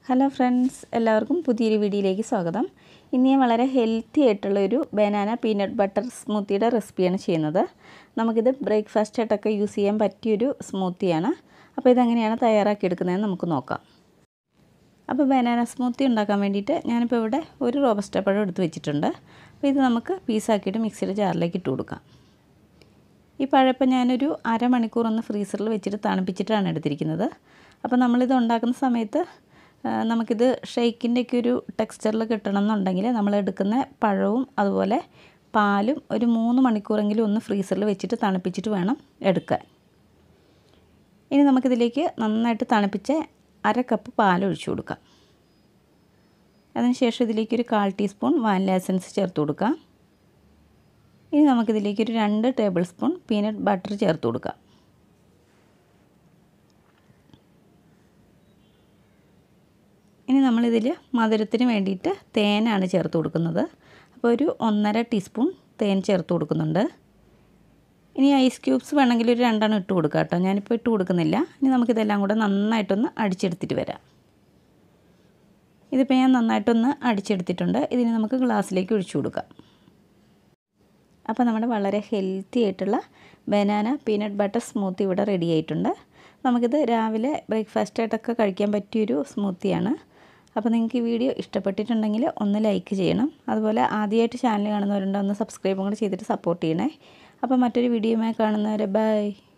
hello friends എല്ലാവർക്കും പുതിയൊരു വീഡിയോയിലേക്ക് സ്വാഗതം ഇന്ന് ഞാൻ വളരെ ഹെൽത്തി ആയിട്ടുള്ള ഒരു ബനാന പീനട്ട് ബട്ടർ സ്മൂത്തിയുടെ റെസിപ്പിയാണ് ചെയ്യുന്നത് നമുക്കിത് ബ്രേക്ക്ഫാസ്റ്റ് ആയിട്ടൊക്കെ യൂസ് ചെയ്യാൻ പറ്റിയൊരു സ്മൂത്തിയാണ് അപ്പോൾ ഇതെങ്ങനെയാണ് തയ്യാറാക്കിയെടുക്കുന്നതെന്ന് നമുക്ക് നോക്കാം അപ്പോൾ ബനാന സ്മൂത്തി ഉണ്ടാക്കാൻ വേണ്ടിയിട്ട് ഞാനിപ്പോൾ ഇവിടെ ഒരു റോബസ്റ്റ പഴം എടുത്ത് വെച്ചിട്ടുണ്ട് അപ്പോൾ ഇത് നമുക്ക് പീസാക്കിയിട്ട് മിക്സിയുടെ ജാറിലേക്ക് ഇട്ട് കൊടുക്കാം ഈ പഴപ്പം ഞാനൊരു അരമണിക്കൂർ ഒന്ന് ഫ്രീസറിൽ വെച്ചിട്ട് തണുപ്പിച്ചിട്ടാണ് എടുത്തിരിക്കുന്നത് അപ്പോൾ നമ്മളിത് ഉണ്ടാക്കുന്ന സമയത്ത് നമുക്കിത് ഷെയ്ക്കിൻ്റെയൊക്കെ ഒരു ടെക്സ്ചറിൽ കിട്ടണം എന്നുണ്ടെങ്കിൽ നമ്മൾ എടുക്കുന്ന പഴവും അതുപോലെ പാലും ഒരു മൂന്ന് മണിക്കൂറെങ്കിലും ഒന്ന് ഫ്രീസറിൽ വെച്ചിട്ട് തണുപ്പിച്ചിട്ട് വേണം എടുക്കാൻ ഇനി നമുക്കിതിലേക്ക് നന്നായിട്ട് തണുപ്പിച്ച അര കപ്പ് പാൽ ഒഴിച്ചു കൊടുക്കാം അതിനുശേഷം ഇതിലേക്ക് ഒരു കാൽ ടീസ്പൂൺ വാനില എസൻസ് ചേർത്ത് കൊടുക്കാം ഇനി നമുക്കിതിലേക്ക് ഒരു രണ്ട് ടേബിൾ സ്പൂൺ പീനട്ട് ബട്ടർ ചേർത്ത് കൊടുക്കാം ഇനി നമ്മളിതിൽ മധുരത്തിന് വേണ്ടിയിട്ട് തേനാണ് ചേർത്ത് കൊടുക്കുന്നത് അപ്പോൾ ഒരു ഒന്നര ടീസ്പൂൺ തേൻ ചേർത്ത് കൊടുക്കുന്നുണ്ട് ഇനി ഐസ് ക്യൂബ്സ് വേണമെങ്കിൽ ഒരു രണ്ടെണ്ണം ഇട്ട് കൊടുക്കാം കേട്ടോ ഞാനിപ്പോൾ ഇട്ട് കൊടുക്കുന്നില്ല ഇനി നമുക്കിതെല്ലാം കൂടെ നന്നായിട്ടൊന്ന് അടിച്ചെടുത്തിട്ട് വരാം ഇതിപ്പോൾ ഞാൻ നന്നായിട്ടൊന്ന് അടിച്ചെടുത്തിട്ടുണ്ട് ഇതിന് നമുക്ക് ഗ്ലാസ്സിലേക്ക് ഒഴിച്ചു കൊടുക്കാം അപ്പോൾ നമ്മുടെ വളരെ ഹെൽത്തി ആയിട്ടുള്ള ബനാന പീനട്ട് ബട്ടർ സ്മൂത്തി ഇവിടെ റെഡി ആയിട്ടുണ്ട് നമുക്കിത് രാവിലെ ബ്രേക്ക്ഫാസ്റ്റ് ആയിട്ടൊക്കെ കഴിക്കാൻ പറ്റിയൊരു സ്മൂത്തിയാണ് അപ്പോൾ നിങ്ങൾക്ക് ഈ വീഡിയോ ഇഷ്ടപ്പെട്ടിട്ടുണ്ടെങ്കിൽ ഒന്ന് ലൈക്ക് ചെയ്യണം അതുപോലെ ആദ്യമായിട്ട് ചാനൽ കാണുന്നവരുണ്ട് ഒന്ന് സബ്സ്ക്രൈബും കൂടെ ചെയ്തിട്ട് സപ്പോർട്ട് ചെയ്യണേ അപ്പോൾ മറ്റൊരു വീഡിയോയുമായി കാണുന്നവരെ ബൈ